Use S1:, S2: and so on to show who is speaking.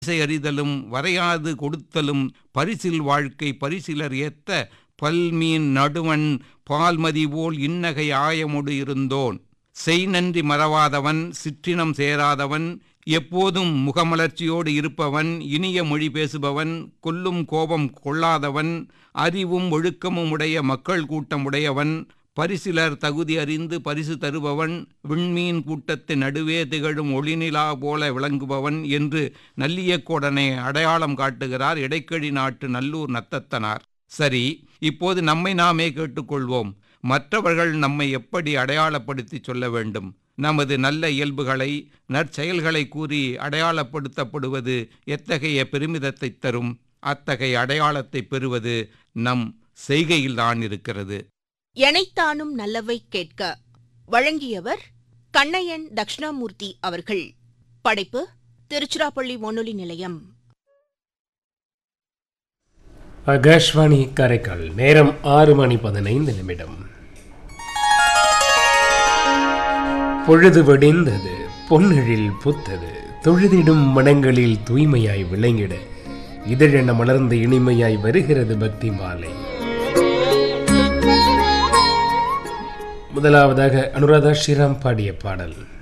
S1: இசை அறிதலும் வரையாது கொடுத்தலும் பரிசில் வாழ்க்கை பரிசிலர் ஏத்த பல்மீன் நடுவன் பால்மதி போல் இன்னகை ஆயமொடு இருந்தோன் செய் நன்றி மறவாதவன் சிற்றினம் சேராதவன் எப்போதும் முகமலர்ச்சியோடு இருப்பவன் இனிய மொழி பேசுபவன் கொல்லும் கோபம் கொள்ளாதவன் அறிவும் ஒழுக்கமும் உடைய மக்கள் கூட்டம் உடையவன் பரிசிலர் தகுதி அறிந்து பரிசு தருபவன் விண்மீன் கூட்டத்தின் நடுவே திகழும் ஒளிநிலா போல விளங்குபவன் என்று நல்லியக்கோடனை அடையாளம் காட்டுகிறார் இடைக்கழி நாட்டு நல்லூர் நத்தத்தனார் சரி இப்போது நம்மை நாமே கேட்டுக்கொள்வோம் மற்றவர்கள் நம்மை எப்படி அடையாளப்படுத்தி சொல்ல வேண்டும் நமது நல்ல இயல்புகளை நற்செயல்களை கூறி அடையாளப்படுத்தப்படுவது எத்தகைய பெருமிதத்தை தரும் அத்தகைய அடையாளத்தை பெறுவது நம் செய்கையில்தான் இருக்கிறது
S2: எனைத்தானும் நல்லவை கேட்க வழங்கியவர் கண்ணையன் தக்ஷணாமூர்த்தி அவர்கள் படைப்பு திருச்சிராப்பள்ளி வானொலி நிலையம்
S3: ஆகாஷ்வாணி காரைக்கால் நேரம் ஆறு மணி பதினைந்து நிமிடம் பொழுது வெடிந்தது பொன்னெழில் புத்தது தொழுதிடும் மனங்களில் தூய்மையாய் விளங்கிட இதழென மலர்ந்த இனிமையாய் வருகிறது பக்தி மாலை முதலாவதாக அனுராதா ஸ்ரீராம் பாடிய பாடல்